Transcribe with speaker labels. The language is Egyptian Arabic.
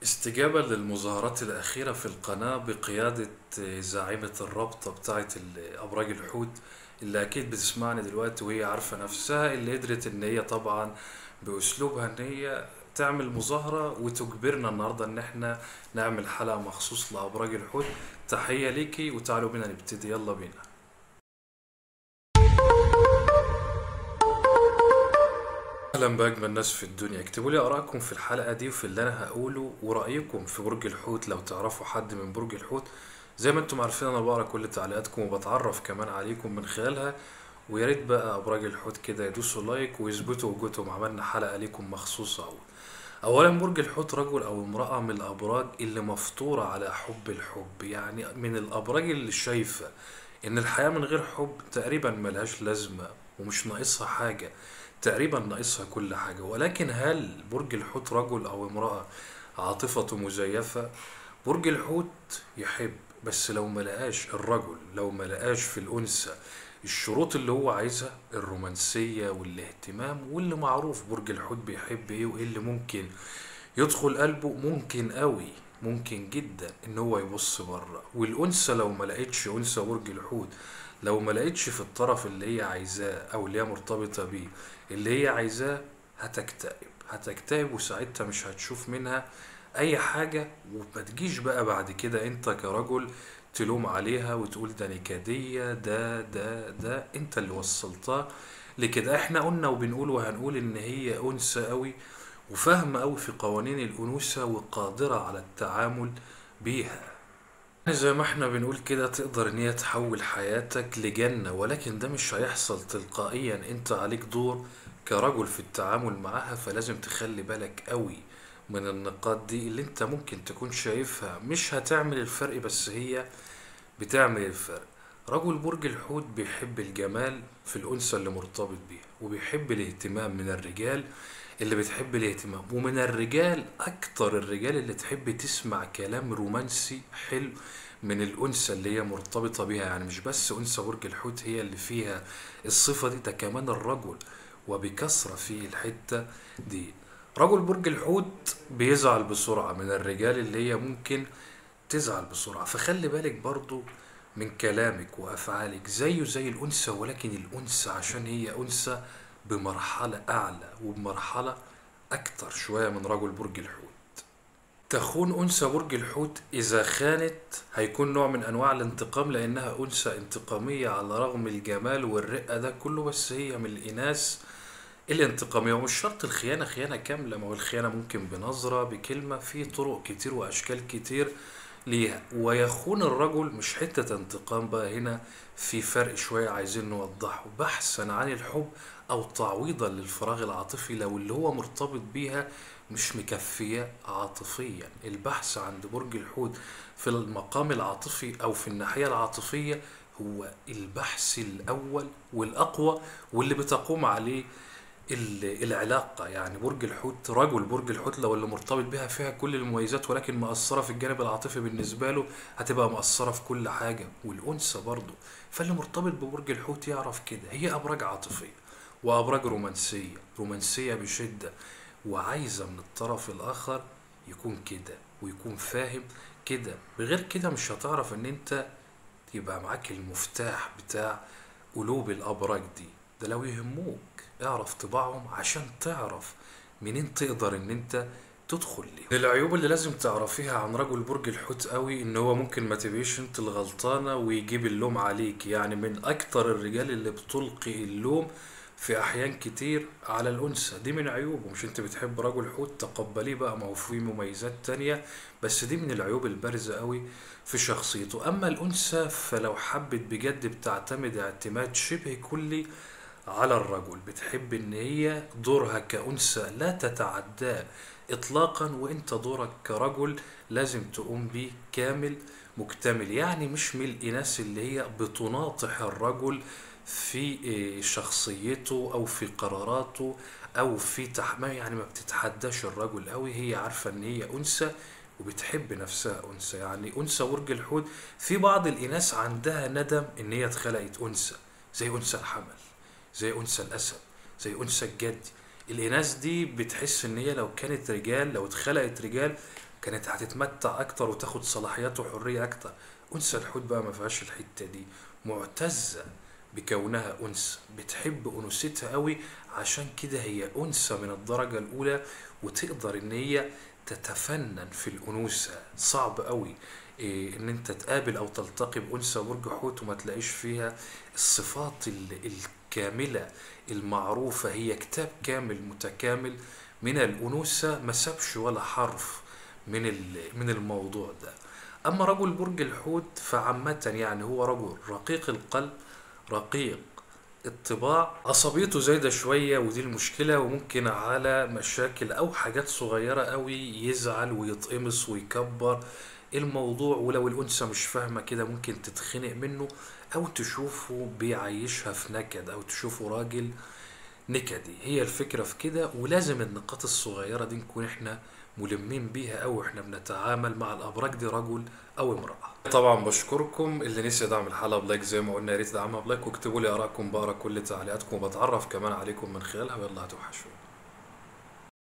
Speaker 1: استجابة للمظاهرات الأخيرة في القناة بقيادة زعيمة الرابطة بتاعة أبراج الحوت اللي أكيد بتسمعني دلوقتي وهي عارفة نفسها اللي قدرت إن هي طبعا بأسلوبها إن هي تعمل مظاهرة وتجبرنا النهاردة إن إحنا نعمل حلقة مخصوص لأبراج الحوت تحية ليكي وتعالوا بينا نبتدي يلا بينا اهلا باجمل ناس في الدنيا اكتبوا لي ارائكم في الحلقه دي وفي اللي انا هقوله ورايكم في برج الحوت لو تعرفوا حد من برج الحوت زي ما انتم عارفين انا بقرا كل تعليقاتكم وبتعرف كمان عليكم من خلالها ويا ريت بقى ابراج الحوت كده يدوسوا لايك ويثبتوا وجودهم عملنا حلقه ليكم مخصوصه اهو اولا برج الحوت رجل او امراه من الابراج اللي مفطوره على حب الحب يعني من الابراج اللي شايفه ان الحياه من غير حب تقريبا ملهاش لازمه ومش ناقصها حاجه تقريبا ناقصها كل حاجة ولكن هل برج الحوت رجل أو امرأة عاطفته مزيفة برج الحوت يحب بس لو ملقاش الرجل لو ملقاش في الأنثى الشروط اللي هو عايزها الرومانسية والاهتمام واللي معروف برج الحوت بيحب ايه وايه اللي ممكن يدخل قلبه ممكن قوي ممكن جدا ان هو يبص بره والانثى لو ما لقيتش انثى برج الحوت لو ما لقيتش في الطرف اللي هي عايزاه او اللي هي مرتبطه بيه اللي هي عايزاه هتكتئب هتكتئب وساعتها مش هتشوف منها اي حاجه وما تجيش بقى بعد كده انت كرجل تلوم عليها وتقول ده نكديه ده ده ده انت اللي وصلتها لكده احنا قلنا وبنقول وهنقول ان هي انثى قوي وفاهمه قوي في قوانين الانوثه وقادره على التعامل بيها زي ما احنا بنقول كده تقدر ان هي تحول حياتك لجنة ولكن ده مش هيحصل تلقائيا انت عليك دور كرجل في التعامل معاها فلازم تخلي بالك قوي من النقاط دي اللي انت ممكن تكون شايفها مش هتعمل الفرق بس هي بتعمل الفرق رجل برج الحوت بيحب الجمال في الأنثى اللي مرتبط بيها وبيحب الاهتمام من الرجال اللي بتحب الاهتمام ومن الرجال أكتر الرجال اللي تحب تسمع كلام رومانسي حلو من الأنثى اللي هي مرتبطة بيها يعني مش بس أنثى برج الحوت هي اللي فيها الصفة دي ده كمان الرجل وبكثرة في الحتة دي رجل برج الحوت بيزعل بسرعة من الرجال اللي هي ممكن تزعل بسرعة فخلي بالك برضو من كلامك وأفعالك زيه زي الأنثى ولكن الأنثى عشان هي أنثى بمرحلة أعلى وبمرحلة أكتر شوية من رجل برج الحوت تخون أنثى برج الحوت إذا خانت هيكون نوع من أنواع الانتقام لأنها أنثى انتقامية على رغم الجمال والرقة ده كله بس هي من الإناث الانتقامية ومش شرط الخيانة خيانة كاملة ما هو الخيانة ممكن بنظرة بكلمة في طرق كتير وأشكال كتير ليها ويخون الرجل مش حتة انتقام بقى هنا في فرق شوية عايزين نوضحه بحثا عن الحب أو تعويضا للفراغ العاطفي لو اللي هو مرتبط بيها مش مكفية عاطفيا البحث عند برج الحوت في المقام العاطفي أو في الناحية العاطفية هو البحث الأول والأقوى واللي بتقوم عليه العلاقة يعني برج الحوت رجل برج الحوت لو اللي مرتبط بها فيها كل المميزات ولكن مقصرة في الجانب العاطفي بالنسبة له هتبقى مقصرة في كل حاجة والأنثى برضه فاللي مرتبط ببرج الحوت يعرف كده هي أبراج عاطفية وأبراج رومانسية رومانسية بشدة وعايزة من الطرف الآخر يكون كده ويكون فاهم كده بغير كده مش هتعرف ان انت يبقى معاك المفتاح بتاع قلوب الأبراج دي ده لو يهموك اعرف طباعهم عشان تعرف منين تقدر ان انت تدخل ليه العيوب اللي لازم تعرفيها عن رجل برج الحوت قوي ان هو ممكن ما تبقيش انت الغلطانة ويجيب اللوم عليك يعني من اكتر الرجال اللي بتلقي اللوم في احيان كتير على الانثى دي من عيوبه مش انت بتحب رجل حوت تقبليه بقى ما هو فيه مميزات تانية بس دي من العيوب البارزة قوي في شخصيته اما الانثى فلو حبت بجد بتعتمد اعتماد شبه كلي على الرجل بتحب ان هي دورها كأنثى لا تتعداه اطلاقا وانت دورك كرجل لازم تقوم بيه كامل مكتمل يعني مش من الاناث اللي هي بتناطح الرجل في شخصيته او في قراراته او في تحماه يعني ما بتتحداش الرجل قوي هي عارفه ان هي انثى وبتحب نفسها انثى يعني انثى برج الحوت في بعض الاناث عندها ندم ان هي اتخلقت انثى زي انثى الحمل زي انثى الاسد زي انثى الجدي الاناث دي بتحس ان هي لو كانت رجال لو اتخلقت رجال كانت هتتمتع اكتر وتاخد صلاحيات وحرية اكتر انثى الحوت بقى ما فيهاش الحتة دي معتزة بكونها انثى بتحب انوثتها قوي عشان كده هي انثى من الدرجة الاولى وتقدر ان هي تتفنن في الانوثة صعب قوي إيه ان انت تقابل او تلتقي بانثى برج حوت وما تلاقيش فيها الصفات ال- الكاملة المعروفة هي كتاب كامل متكامل من الانوثة ما سابش ولا حرف من ال- من الموضوع ده اما رجل برج الحوت فعامة يعني هو رجل رقيق القلب رقيق الطباع عصبيته زايدة شوية ودي المشكلة وممكن على مشاكل أو حاجات صغيرة قوي يزعل ويتقمص ويكبر الموضوع ولو الأنثى مش فاهمة كده ممكن تتخنق منه أو تشوفه بيعيشها في نكد أو تشوفه راجل نكدي هي الفكرة في كده ولازم النقاط الصغيرة دي نكون احنا ملمين بيها أو احنا بنتعامل مع الأبراج دي رجل أو امرأة طبعا بشكركم اللي نسي يدعم الحلقة بلايك زي ما قلنا يا ريت تدعمها بلايك واكتبوا لي آرائكم بقرا كل تعليقاتكم وبتعرف كمان عليكم من خلالها ويلا هتوحشوني